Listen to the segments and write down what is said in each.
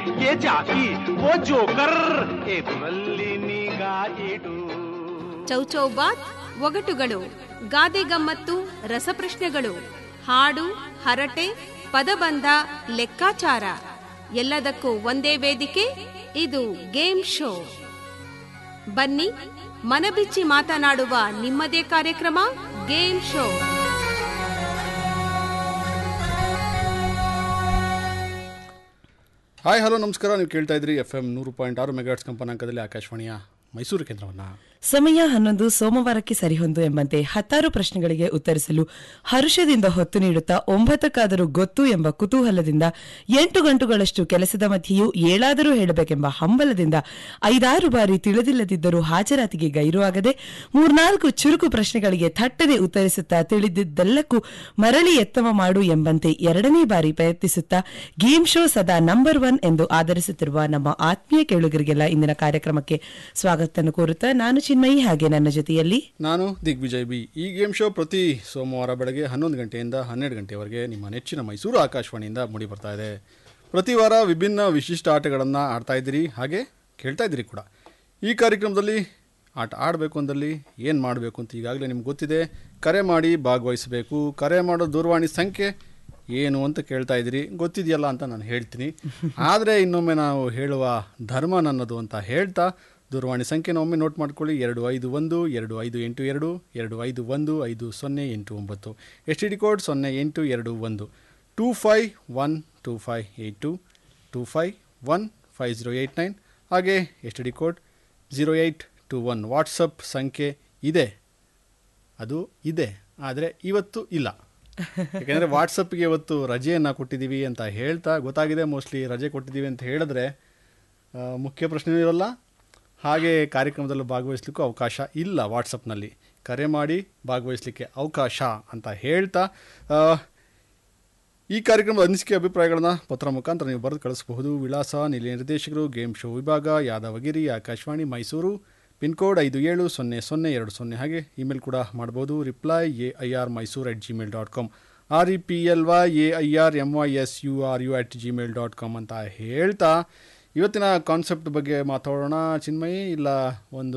ये ಜಾಕಿ वो ಜೋಕರ್ ಎದುರಲ್ಲಿ ನಿಗಾ ಇಡು ಚೌಚೌಬಾತ್ ಒಗಟುಗಳು ಗಾದೆ ಗಮ್ಮತ್ತು ರಸಪ್ರಶ್ನೆಗಳು ಹಾಡು ಹರಟೆ ಪದಬಂಧ ಲೆಕ್ಕಾಚಾರ ಎಲ್ಲದಕ್ಕೂ ಒಂದೇ ವೇದಿಕೆ ಇದು ಗೇಮ್ ಶೋ ಬನ್ನಿ ಮನಬಿಚ್ಚಿ ಮಾತನಾಡುವ ನಿಮ್ಮದೇ ಕಾರ್ಯಕ್ರಮ ಗೇಮ್ ಶೋ ಹಾಯ್ ಹಲೋ ನಮಸ್ಕಾರ ನೀವು ಕೇಳ್ತಾ ಇದ್ರಿ ಎಫ್ ಎಂ ನೂರು ಪಾಯಿಂಟ್ ಆರು ಮೆಗಾಟ್ಸ್ ಕಂಪನಾಂಕದಲ್ಲಿ ಆಕಾಶವಾಣಿಯ ಮೈಸೂರು ಕೇಂದ್ರವನ್ನು ಸಮಯ ಹನ್ನೊಂದು ಸೋಮವಾರಕ್ಕೆ ಸರಿಹೊಂದು ಎಂಬಂತೆ ಹತ್ತಾರು ಪ್ರಶ್ನೆಗಳಿಗೆ ಉತ್ತರಿಸಲು ಹರುಷದಿಂದ ಹೊತ್ತು ನೀಡುತ್ತಾ ಒಂಬತ್ತಕ್ಕಾದರೂ ಗೊತ್ತು ಎಂಬ ಕುತೂಹಲದಿಂದ ಎಂಟು ಗಂಟುಗಳಷ್ಟು ಕೆಲಸದ ಮಧ್ಯೆಯೂ ಏಳಾದರೂ ಹೇಳಬೇಕೆಂಬ ಹಂಬಲದಿಂದ ಐದಾರು ಬಾರಿ ತಿಳಿದಿಲ್ಲದಿದ್ದರೂ ಹಾಜರಾತಿಗೆ ಗೈರುವಾಗದೆ ಮೂರ್ನಾಲ್ಕು ಚುರುಕು ಪ್ರಶ್ನೆಗಳಿಗೆ ಥಟ್ಟನೆ ಉತ್ತರಿಸುತ್ತಾ ತಿಳಿದಿದ್ದೆಲ್ಲಕ್ಕೂ ಮರಳಿ ಎತ್ತವ ಮಾಡು ಎಂಬಂತೆ ಎರಡನೇ ಬಾರಿ ಪ್ರಯತ್ನಿಸುತ್ತಾ ಗೇಮ್ ಶೋ ಸದಾ ನಂಬರ್ ಒನ್ ಎಂದು ಆಧರಿಸುತ್ತಿರುವ ನಮ್ಮ ಆತ್ಮೀಯ ಕೇಳುಗರಿಗೆಲ್ಲ ಇಂದಿನ ಕಾರ್ಯಕ್ರಮಕ್ಕೆ ಸ್ವಾಗತ ಕೋರುತ್ತಾ ನಾನು ಚಿನ್ಮಯಿ ಹಾಗೆ ನನ್ನ ಜೊತೆಯಲ್ಲಿ ನಾನು ದಿಗ್ವಿಜಯ್ ಬಿ ಈ ಗೇಮ್ ಶೋ ಪ್ರತಿ ಸೋಮವಾರ ಬೆಳಗ್ಗೆ ಹನ್ನೊಂದು ಗಂಟೆಯಿಂದ ಹನ್ನೆರಡು ಗಂಟೆವರೆಗೆ ನಿಮ್ಮ ನೆಚ್ಚಿನ ಮೈಸೂರು ಆಕಾಶವಾಣಿಯಿಂದ ಮೂಡಿ ಬರ್ತಾ ಇದೆ ಪ್ರತಿ ವಾರ ವಿಭಿನ್ನ ವಿಶಿಷ್ಟ ಆಟಗಳನ್ನು ಆಡ್ತಾ ಇದ್ದೀರಿ ಹಾಗೆ ಕೇಳ್ತಾ ಇದ್ದೀರಿ ಕೂಡ ಈ ಕಾರ್ಯಕ್ರಮದಲ್ಲಿ ಆಟ ಆಡಬೇಕು ಅಂದಲ್ಲಿ ಏನು ಮಾಡಬೇಕು ಅಂತ ಈಗಾಗಲೇ ನಿಮ್ಗೆ ಗೊತ್ತಿದೆ ಕರೆ ಮಾಡಿ ಭಾಗವಹಿಸಬೇಕು ಕರೆ ಮಾಡೋ ದೂರವಾಣಿ ಸಂಖ್ಯೆ ಏನು ಅಂತ ಕೇಳ್ತಾ ಇದ್ದೀರಿ ಗೊತ್ತಿದೆಯಲ್ಲ ಅಂತ ನಾನು ಹೇಳ್ತೀನಿ ಆದರೆ ಇನ್ನೊಮ್ಮೆ ನಾವು ಹೇಳುವ ಧರ್ಮ ನನ್ನದು ಅಂತ ಹೇಳ್ತಾ ದೂರವಾಣಿ ಸಂಖ್ಯೆನ ಒಮ್ಮೆ ನೋಟ್ ಮಾಡ್ಕೊಳ್ಳಿ ಎರಡು ಐದು ಒಂದು ಎರಡು ಐದು ಎಂಟು ಎರಡು ಎರಡು ಐದು ಒಂದು ಐದು ಸೊನ್ನೆ ಎಂಟು ಒಂಬತ್ತು ಎಸ್ ಟಿ ಡಿ ಕೋಡ್ ಸೊನ್ನೆ ಎಂಟು ಎರಡು ಒಂದು two five one two five eight two two five one five zero eight nine ಹಾಗೆ S T D code zero eight two one WhatsApp ಸಂಖ್ಯೆ ಇದೆ ಅದು ಇದೆ ಆದರೆ ಇವತ್ತು ಇಲ್ಲ ಯಾಕೆಂದರೆ ವಾಟ್ಸಪ್ಗೆ ಇವತ್ತು ರಜೆಯನ್ನು ಕೊಟ್ಟಿದ್ದೀವಿ ಅಂತ ಹೇಳ್ತಾ ಗೊತ್ತಾಗಿದೆ ಮೋಸ್ಟ್ಲಿ ರಜೆ ಕೊಟ್ಟಿದ್ದೀವಿ ಅಂತ ಹೇಳಿದ್ರೆ ಆ, ಮುಖ್ಯ ಪ್ರಶ್ನೆ ಇರಲ್ಲ ಹಾಗೆ ಕಾರ್ಯಕ್ರಮದಲ್ಲೂ ಭಾಗವಹಿಸಲಿಕ್ಕೂ ಅವಕಾಶ ಇಲ್ಲ ವಾಟ್ಸಪ್ನಲ್ಲಿ ಕರೆ ಮಾಡಿ ಭಾಗವಹಿಸಲಿಕ್ಕೆ ಅವಕಾಶ ಅಂತ ಹೇಳ್ತಾ ಆ, ಈ ಕಾರ್ಯಕ್ರಮದ ಅನಿಸಿಕೆ ಅಭಿಪ್ರಾಯಗಳನ್ನ ಪತ್ರ ಮುಖಾಂತರ ನೀವು ಬರೆದು ಕಳಿಸಬಹುದು ವಿಳಾಸ ನಿಲಯ ನಿರ್ದೇಶಕರು ಗೇಮ್ ಶೋ ವಿಭಾಗ ಯಾದವಗಿರಿ ಆಕಾಶವಾಣಿ ಮೈಸೂರು ಪಿನ್ ಕೋಡ್ ಐದು ಏಳು ಸೊನ್ನೆ ಸೊನ್ನೆ ಎರಡು ಸೊನ್ನೆ ಹಾಗೆ ಇಮೇಲ್ ಕೂಡ ಮಾಡ್ಬೋದು reply A I R Mysuru at Gmail dot com R E P L Y A I R M Y S U R U at Gmail dot com ಅಂತ ಹೇಳ್ತಾ ಇವತ್ತಿನ ಕಾನ್ಸೆಪ್ಟ್ ಬಗ್ಗೆ ಮಾತಾಡೋಣ ಚಿನ್ಮಯಿ ಇಲ್ಲ ಒಂದು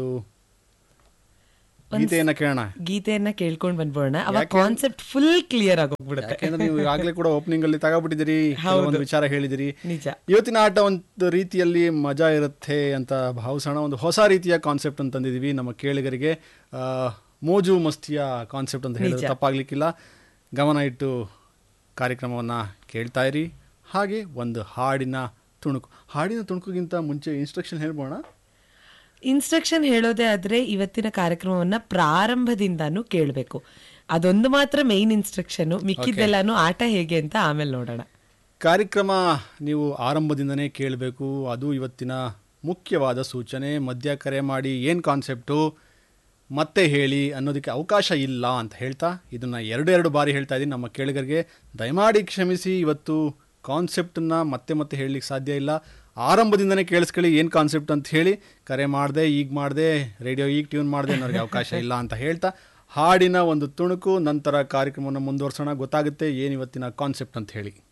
ಗೀತೆಯನ್ನು ಕೇಳೋಣ ಗೀತೆಯನ್ನ ಕೇಳ್ಕೊಂಡ್ ಬಂದ್ಬೋಣ ಅವಾಗ ಯಾಕೆ? ಕಾನ್ಸೆಪ್ಟ್ ಫುಲ್ ಕ್ಲಿಯರ್ ಆಗೋಗ್ಬಿಡುತ್ತೆ ಯಾಕೆಂದ್ರೆ ನೀವು ಈಗಾಗಲೇ ಕೂಡ ಓಪನಿಂಗ್ ಅಲ್ಲಿ ತಗೋಬಿಟ್ಟಿದ್ದೀರಿ ಒಂದು ವಿಚಾರ ಹೇಳಿದಿರಿ ನಿಜ ಇವತ್ತಿನ ಆಟ ಒಂದು ರೀತಿಯಲ್ಲಿ ಮಜಾ ಇರುತ್ತೆ ಅಂತ ಭಾವಿಸೋಣ ಒಂದು ಹೊಸ ರೀತಿಯ ಕಾನ್ಸೆಪ್ಟ್ ಅಂತ ತಂದಿದ್ದೀವಿ ನಮ್ಮ ಕೇಳಿಗರಿಗೆ ಆ, ಮೋಜು ಮಸ್ತಿಯ ಕಾನ್ಸೆಪ್ಟ್ ಅಂತ ಹೇಳಿದ್ರೆ ತಪ್ಪಾಗ್ಲಿಕ್ಕಿಲ್ಲ ಗಮನ ಇಟ್ಟು ಕಾರ್ಯಕ್ರಮವನ್ನು ಕೇಳ್ತಾ ಇರಿ ಹಾಗೆ ಒಂದು ಹಾಡಿನ ತುಣುಕು ಹಾಡಿನ ತುಣುಕುಗಿಂತ ಮುಂಚೆ ಇನ್ಸ್ಟ್ರಕ್ಷನ್ ಹೇಳ್ಬೋಣ ಇನ್ಸ್ಟ್ರಕ್ಷನ್ ಹೇಳೋದೇ ಆದ್ರೆ ಇವತ್ತಿನ ಕಾರ್ಯಕ್ರಮವನ್ನ ಪ್ರಾರಂಭದಿಂದಾನು ಕೇಳಬೇಕು ಅದೊಂದು ಮಾತ್ರ ಮೈನ್ ಇನ್ಸ್ಟ್ರಕ್ಷನ್ ಮಿಕ್ಕಿದ್ದೆಲ್ಲಾನು ಆಟ ಹೇಗೆ ಅಂತ ಆಮೇಲೆ ನೋಡೋಣ ಕಾರ್ಯಕ್ರಮ ನೀವು ಆರಂಭದಿಂದನೇ ಕೇಳಬೇಕು ಅದು ಇವತ್ತಿನ ಮುಖ್ಯವಾದ ಸೂಚನೆ ಮಧ್ಯ ಕರೆ ಮಾಡಿ ಏನು ಕಾನ್ಸೆಪ್ಟು ಮತ್ತೆ ಹೇಳಿ ಅನ್ನೋದಕ್ಕೆ ಅವಕಾಶ ಇಲ್ಲ ಅಂತ ಹೇಳ್ತಾ ಇದನ್ನು ಎರಡು ಎರಡು ಬಾರಿ ಹೇಳ್ತಾ ಇದ್ದೀನಿ ನಮ್ಮ ಕೇಳಿಗರಿಗೆ ದಯಮಾಡಿ ಕ್ಷಮಿಸಿ ಇವತ್ತು ಕಾನ್ಸೆಪ್ಟನ್ನು ಮತ್ತೆ ಮತ್ತೆ ಹೇಳಲಿಕ್ಕೆ ಸಾಧ್ಯ ಇಲ್ಲ ಆರಂಭದಿಂದನೇ ಕೇಳಿಸ್ಕೊಳ್ಳಿ ಏನು ಕಾನ್ಸೆಪ್ಟ್ ಅಂತ ಹೇಳಿ ಕರೆ ಮಾಡಿದೆ ಈಗ ಮಾಡಿದೆ ರೇಡಿಯೋ ಈಗ ಟ್ಯೂನ್ ಮಾಡಿದೆ ಅನ್ನೋರಿಗೆ ಅವಕಾಶ ಇಲ್ಲ ಅಂತ ಹೇಳ್ತಾ ಹಾಡಿನ ಒಂದು ತುಣುಕು ನಂತರ ಕಾರ್ಯಕ್ರಮವನ್ನು ಮುಂದುವರ್ಸೋಣ ಗೊತ್ತಾಗುತ್ತೆ ಏನು ಇವತ್ತಿನ ಕಾನ್ಸೆಪ್ಟ್ ಅಂತ ಹೇಳಿ